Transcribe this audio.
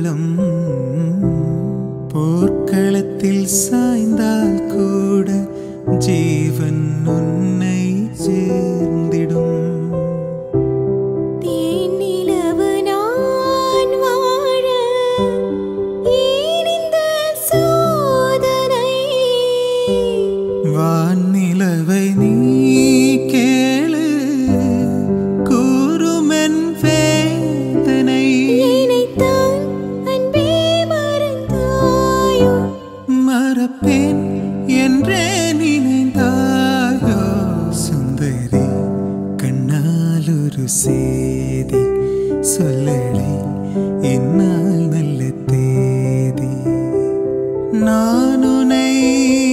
ஊர்வலம் போர்க்களத்தில் சாய்ந்தால் கூட ஜீவன் உன்னை சேர்ந்திடும் தேனிலவு நான் வாழ ஏன் இந்த சோதனை வானிலவை நீ கேளு கூறுமென் வேதனை நினைத்தான் அன்பே மறந்தாயோ மறப்பேன் என்றே நினைந்தாயோ சுந்தரி கண்ணால் ஒரு சேதி சொல்லடி இந்நாள் நல்ல தேதி நான் உனை